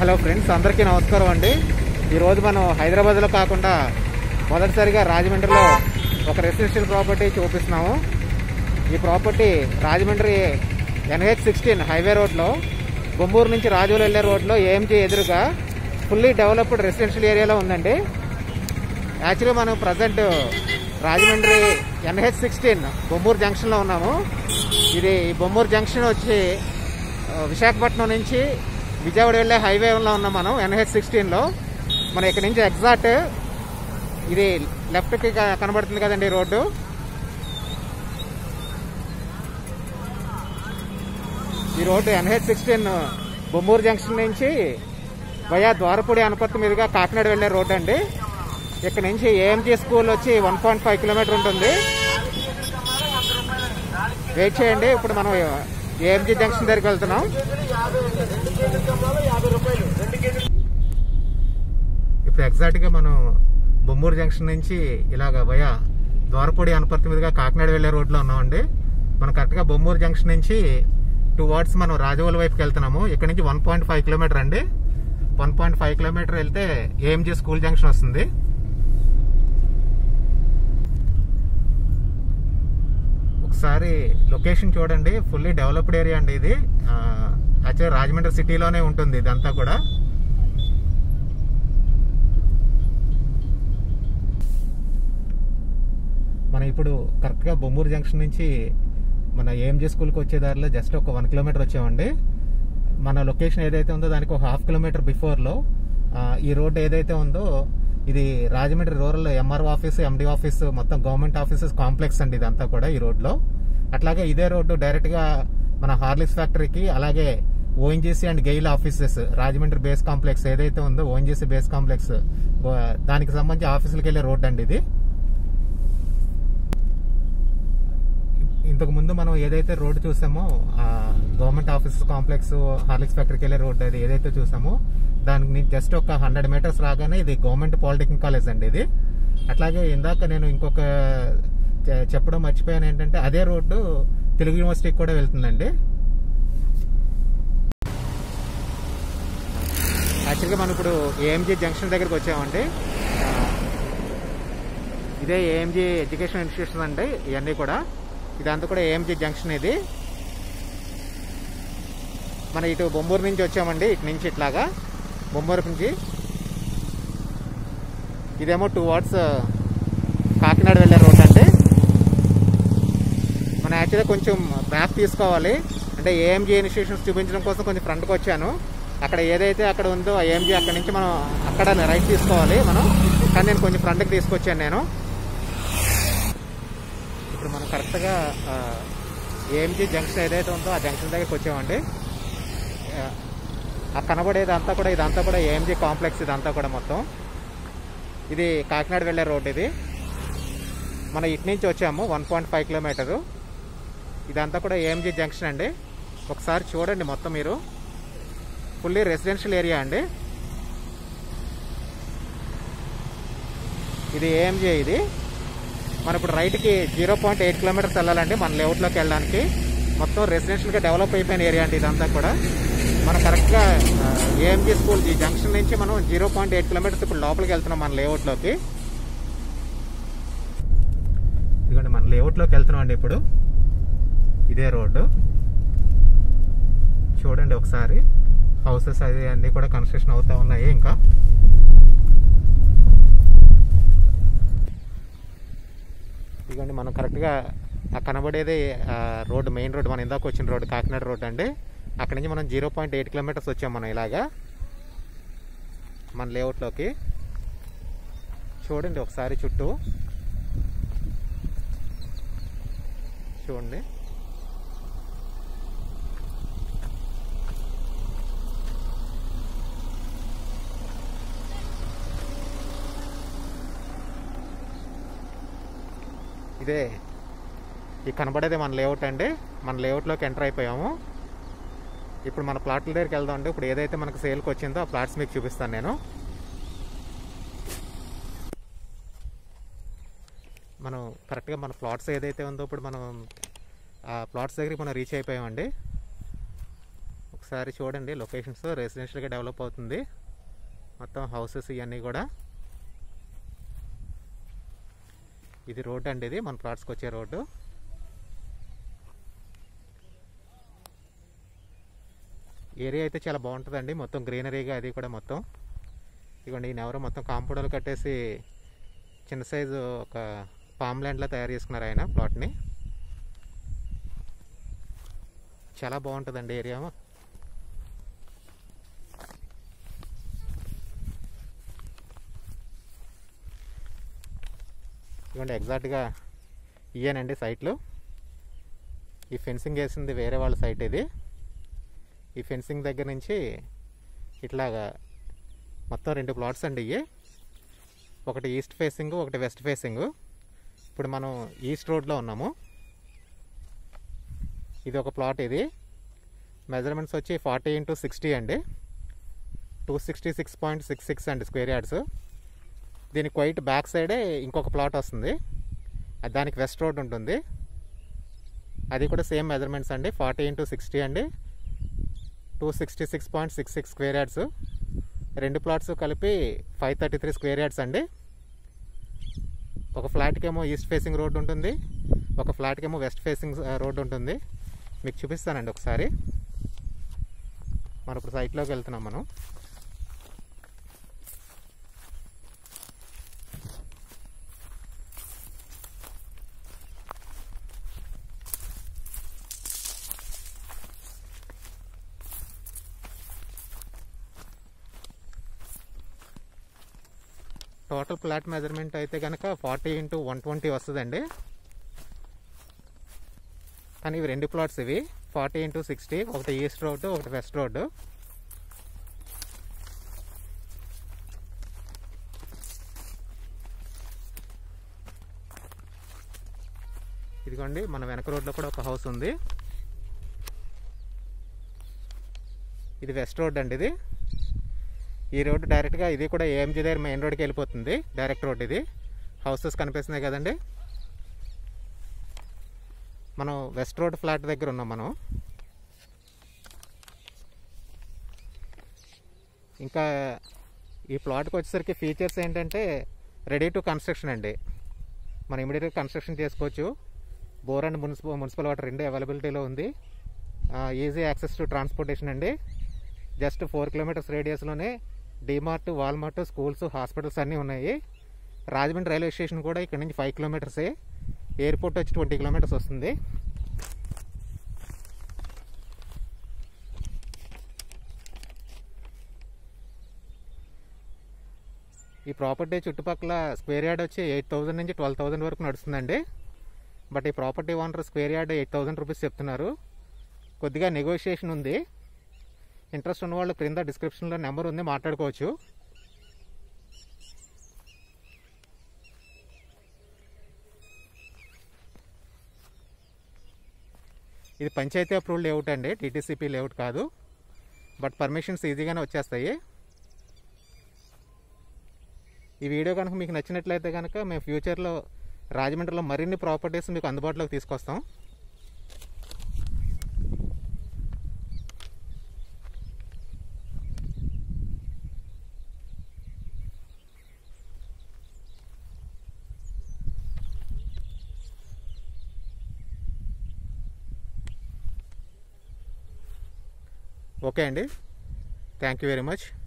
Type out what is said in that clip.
hello friends అందరికీ నమస్కారం అండి ఈరోజు మనం హైదరాబాద్లో కాకుండా మొదటిసారిగా రాజమండ్రిలో ఒక రెసిడెన్షియల్ ప్రాపర్టీ చూపిస్తున్నాము ఈ property Rajahmundry NH sixteen highway రోడ్లో బొమ్మూరు నుంచి రాజులు వెళ్ళే రోడ్లో ఏఎంజీ ఎదురుగా ఫుల్లీ డెవలప్డ్ రెసిడెన్షియల్ ఏరియాలో ఉందండి యాక్చువల్లీ మనం present Rajahmundry NH sixteen Bommuru జంక్షన్లో ఉన్నాము ఇది ఈ బొమ్మూరు జంక్షన్ వచ్చి ఆ, విశాఖపట్నం నుంచి విజయవాడ వెళ్ళే హైవేలో ఉన్నాం మనం ఎన్హెచ్ సిక్స్టీన్లో మనం ఇక్కడ నుంచి ఎగ్జాక్ట్ ఇది లెఫ్ట్కి క- కనబడుతుంది కదండి ఈ రోడ్డు ఈ road NH sixteen Bommuru junction నుంచి వయా ద్వారపూడి అనపర్తి మీదుగా కాకినాడ వెళ్ళే రోడ్డు అండి ఇక్కడ నుంచి ఏఎంజీ స్కూల్ వచ్చి వన్ పాయింట్ ఫైవ్ కిలోమీటర్ ఉంటుంది వెయిట్ చేయండి ఇప్పుడు మనం ఏఎంజీ జంక్షన్ దగ్గరికి వెళ్తున్నాం ఇప్పుడు ఎగ్జాక్ట్గా మనం బొమ్మూరు జంక్షన్ నుంచి ఇలాగ వయా ద్వారపూడి అనపర్తి మీదుగా కాకినాడ వెళ్ళే రోడ్లో ఉన్నామండి మనం కరెక్ట్గా బొమ్మూరు జంక్షన్ నుంచి టూ వార్డ్స్ మనం రాజవోలు వైపుకి వెళ్తున్నాము ఇక్కడ నుంచి వన్ పాయింట్ ఫైవ్ కిలోమీటర్ అండి వన్ పాయింట్ ఫైవ్ కిలోమీటర్ వెళ్తే ఏఎంజీ స్కూల్ జంక్షన్ వస్తుంది ఒకసారి లొకేషన్ చూడండి ఫుల్లీ డెవలప్డ్ ఏరియా అండి ఇది యాక్చువల్లీ రాజమండ్రి సిటీలోనే ఉంటుంది ఇదంతా కూడా మనం ఇప్పుడు కరెక్ట్గా బొమ్మూరు జంక్షన్ నుంచి మన ఏఎంజీ స్కూల్కి వచ్చే దారిలో జస్ట్ ఒక వన్ కిలోమీటర్ వచ్చామండి మన లొకేషన్ ఏదైతే ఉందో దానికి ఒక హాఫ్ కిలోమీటర్ బిఫోర్లో ఈ రోడ్ ఏదైతే ఉందో ఇది Rajahmundry rural MRO office MD office మొత్తం గవర్నమెంట్ ఆఫీసెస్ కాంప్లెక్స్ అండి ఇదంతా కూడా ఈ రోడ్లో అట్లాగే ఇదే రోడ్డు డైరెక్ట్గా మన హార్లిక్స్ ఫ్యాక్టరీకి అలాగే ONGC and GAIL offices Rajahmundry base complex ఏదైతే ఉందో ఓఎన్జీసీ బేస్ కాంప్లెక్స్ దానికి సంబంధించి ఆఫీసులకు వెళ్ళే రోడ్ అండి ఇది ఇంతకు ముందు మనం ఏదైతే రోడ్డు చూసామో ఆ గవర్నమెంట్ ఆఫీస్ కాంప్లెక్స్ హార్లిక్స్ ఫ్యాక్టరీకి వెళ్ళే రోడ్డు అది ఏదైతే చూసామో దానికి జస్ట్ ఒక హండ్రెడ్ మీటర్స్ రాగానే ఇది గవర్నమెంట్ పాలిటెక్నిక్ కాలేజ్ అండి ఇది అట్లాగే ఇందాక నేను ఇంకొక చె- చెప్పడం మర్చిపోయాను ఏంటంటే అదే రోడ్డు తెలుగు యూనివర్సిటీకి కూడా వెళ్తుందండి యాక్చువల్గా మనం ఇప్పుడు ఏఎంజీ జంక్షన్ దగ్గరికి వచ్చామండి ఆ, ఇదే ఏఎంజీ ఎడ్యుకేషన్ ఇన్స్టిట్యూషన్ అండి ఇవన్నీ కూడా ఇదంతా కూడా ఏఎంజీ జంక్షన్ ఇది మన ఇటు బొమ్మూరు నుంచి వచ్చామండి ఇటు నుంచి ఇట్లాగా బొమ్మూరు నుంచి ఇదేమో టూ వాట్స్ కాకినాడ వెళ్ళే రోడ్ అండి మనం యాక్చువల్గా కొంచెం మ్యాప్ తీసుకోవాలి అంటే ఏఎంజీ ఇన్స్టిట్యూషన్స్ చూపించడం కోసం కొంచెం ఫ్రంట్కి వచ్చాను అక్కడ ఏదైతే అక్కడ ఉందో ఆ ఏఎంజీ అక్కడ నుంచి మనం అక్కడ రైట్ తీసుకోవాలి మనం కానీ నేను కొంచెం ఫ్రంట్కి తీసుకొచ్చాను నేను ఇప్పుడు మనం కరెక్ట్గా ఏఎంజీ జంక్షన్ ఏదైతే ఉందో ఆ జంక్షన్ దగ్గరికి వచ్చామండి ఆ, ఆ కనబడేది అంతా కూడా ఇదంతా కూడా ఏఎంజీ కాంప్లెక్స్ ఇదంతా కూడా మొత్తం ఇది కాకినాడ వెళ్ళే రోడ్ ఇది మనం ఇటు నుంచి వచ్చాము వన్ పాయింట్ ఫైవ్ కిలోమీటరు ఇదంతా కూడా ఏఎంజీ జంక్షన్ అండి ఒకసారి చూడండి మొత్తం మీరు ఫుల్లీ రెసిడెన్షియల్ ఏరియా అండి ఇది ఏఎంజే ఇది మనం ఇప్పుడు రైట్కి జీరో పాయింట్ ఎయిట్ కిలోమీటర్స్ వెళ్ళాలండి మన లేఅవుట్లోకి వెళ్ళడానికి మొత్తం రెసిడెన్షియల్గా డెవలప్ అయిపోయిన ఏరియా అండి ఇదంతా కూడా మనం కరెక్ట్గా ఏఎంజీ స్కూల్ ఈ జంక్షన్ నుంచి మనం జీరో పాయింట్ ఎయిట్ కిలోమీటర్స్ ఇప్పుడు లోపలికి వెళ్తున్నాం మన లేఅవుట్లోకి ఇదిగోండి మన లేఅవుట్లోకి వెళ్తున్నాం అండి ఇప్పుడు ఇదే రోడ్డు చూడండి ఒకసారి హౌసెస్ అది అన్నీ కూడా కన్స్ట్రక్షన్ అవుతా ఉన్నాయి ఇంకా ఇదిగోండి మనం కరెక్ట్గా ఆ కనబడేది ఆ రోడ్డు మెయిన్ రోడ్డు మనం ఇందాక వచ్చిన రోడ్డు కాకినాడ రోడ్డు అండి అక్కడి నుంచి మనం జీరో పాయింట్ ఎయిట్ కిలోమీటర్స్ వచ్చాం మనం ఇలాగా మన లేఅవుట్లోకి చూడండి ఒకసారి చుట్టూ చూడండి ఇదే ఈ కనబడేది మన లేఅవుట్ అండి మన లేఅవుట్లోకి ఎంటర్ అయిపోయాము ఇప్పుడు మన ప్లాట్ల దగ్గరికి వెళ్దాం అండి ఇప్పుడు ఏదైతే మనకు సేల్కి వచ్చిందో ఆ ప్లాట్స్ మీకు చూపిస్తాను నేను మనం కరెక్ట్గా మన ప్లాట్స్ ఏదైతే ఉందో ఇప్పుడు మనం ఆ ప్లాట్స్ దగ్గరికి మనం రీచ్ అయిపోయామండి ఒకసారి చూడండి లొకేషన్స్ రెసిడెన్షియల్గా డెవలప్ అవుతుంది మొత్తం హౌసెస్ ఇవన్నీ కూడా ఇది రోడ్ అండి ఇది మన ప్లాట్స్కి వచ్చే రోడ్డు ఏరియా అయితే చాలా బాగుంటుందండి మొత్తం గ్రీనరీగా అది కూడా మొత్తం ఇదిగోండి ఈయన ఎవరో మొత్తం కాంపౌండర్లు కట్టేసి చిన్న సైజు ఒక పామ్ ల్యాండ్లా తయారు చేసుకున్నారు ఆయన ప్లాట్ని చాలా బాగుంటుందండి ఏరియా ఇదిగోండి ఎగ్జాక్ట్గా ఇయ్యానండి సైట్లు ఈ ఫెన్సింగ్ వేసింది వేరే వాళ్ళ సైట్ ఇది ఈ ఫెన్సింగ్ దగ్గర నుంచి ఇట్లాగా మొత్తం రెండు ప్లాట్స్ అండి ఇవి ఒకటి ఈస్ట్ ఫేసింగ్ ఒకటి వెస్ట్ ఫేసింగ్ ఇప్పుడు మనం ఈస్ట్ రోడ్లో ఉన్నాము ఇది ఒక ప్లాట్ ఇది మెజర్మెంట్స్ వచ్చి ఫార్టీ ఇంటూ సిక్స్టీ అండి two sixty six point six six అండి స్క్వేర్ యార్డ్స్ దీనికి క్వైట్ బ్యాక్ సైడే ఇంకొక ప్లాట్ వస్తుంది అది దానికి వెస్ట్ రోడ్ ఉంటుంది అది కూడా సేమ్ మెజర్మెంట్స్ అండి ఫార్టీ ఇంటూ సిక్స్టీ అండి two sixty six point six six square yards రెండు ప్లాట్స్ కలిపి five thirty three square yards అండి ఒక ఫ్లాట్కి ఏమో ఈస్ట్ ఫేసింగ్ రోడ్ ఉంటుంది ఒక ఫ్లాట్కి ఏమో వెస్ట్ ఫేసింగ్ రోడ్ ఉంటుంది మీకు చూపిస్తానండి ఒకసారి మనం ఇప్పుడు సైట్లోకి వెళ్తున్నాం మనం టోటల్ ప్లాట్ మెజర్మెంట్ అయితే కనుక ఫార్టీ ఇంటూ వన్ ట్వంటీ వస్తుందండి కానీ ఇవి రెండు ప్లాట్స్ ఇవి ఫార్టీ ఇంటూ సిక్స్టీ ఒకటి ఈస్ట్ రోడ్డు ఒకటి వెస్ట్ రోడ్డు ఇదిగోండి మన వెనక రోడ్లో కూడా ఒక హౌస్ ఉంది ఇది వెస్ట్ రోడ్ అండి ఇది ఈ రోడ్డు డైరెక్ట్గా ఇది కూడా ఏఎంజీ దగ్గర మెయిన్ రోడ్కి వెళ్ళిపోతుంది డైరెక్ట్ రోడ్ ఇది హౌసెస్ కనిపిస్తున్నాయి కదండి మనం వెస్ట్ రోడ్ ఫ్లాట్ దగ్గర ఉన్నాం మనం ఇంకా ఈ ప్లాట్కి వచ్చేసరికి ఫీచర్స్ ఏంటంటే రెడీ టు కన్స్ట్రక్షన్ అండి మనం ఇమీడియట్గా కన్స్ట్రక్షన్ చేసుకోవచ్చు bore and municipal municipal water రెండు అవైలబిలిటీలో ఉంది ఈజీ యాక్సెస్ టు ట్రాన్స్పోర్టేషన్ అండి జస్ట్ ఫోర్ కిలోమీటర్స్ రేడియస్లోనే డిమార్ట్ వాల్మార్ట్ స్కూల్స్ హాస్పిటల్స్ అన్నీ ఉన్నాయి రాజమండ్రి రైల్వే స్టేషన్ కూడా ఇక్కడ నుంచి ఫైవ్ కిలోమీటర్సే ఎయిర్పోర్ట్ వచ్చి ట్వంటీ కిలోమీటర్స్ వస్తుంది ఈ ప్రాపర్టీ చుట్టుపక్కల స్క్వేర్ యార్డ్ వచ్చి ఎయిట్ థౌసండ్ నుంచి ట్వెల్వ్ థౌసండ్ వరకు నడుస్తుందండి బట్ ఈ property owner square yard eight thousand rupees చెప్తున్నారు కొద్దిగా నెగోషియేషన్ ఉంది ఇంట్రెస్ట్ ఉన్న వాళ్ళు క్రింద డిస్క్రిప్షన్లో నెంబర్ ఉంది మాట్లాడుకోవచ్చు ఇది పంచాయతీ అప్రూవ్డ్ లేఅవుట్ అండి టీటీసీపీ లేఅవుట్ కాదు బట్ పర్మిషన్స్ ఈజీగానే వచ్చేస్తాయి ఈ వీడియో కనుక మీకు నచ్చినట్లయితే కనుక మేము ఫ్యూచర్లో రాజమండ్రిలో మరిన్ని ప్రాపర్టీస్ మీకు అందుబాటులోకి తీసుకొస్తాం ఓకే అండి థ్యాంక్ యూ వెరీ మచ్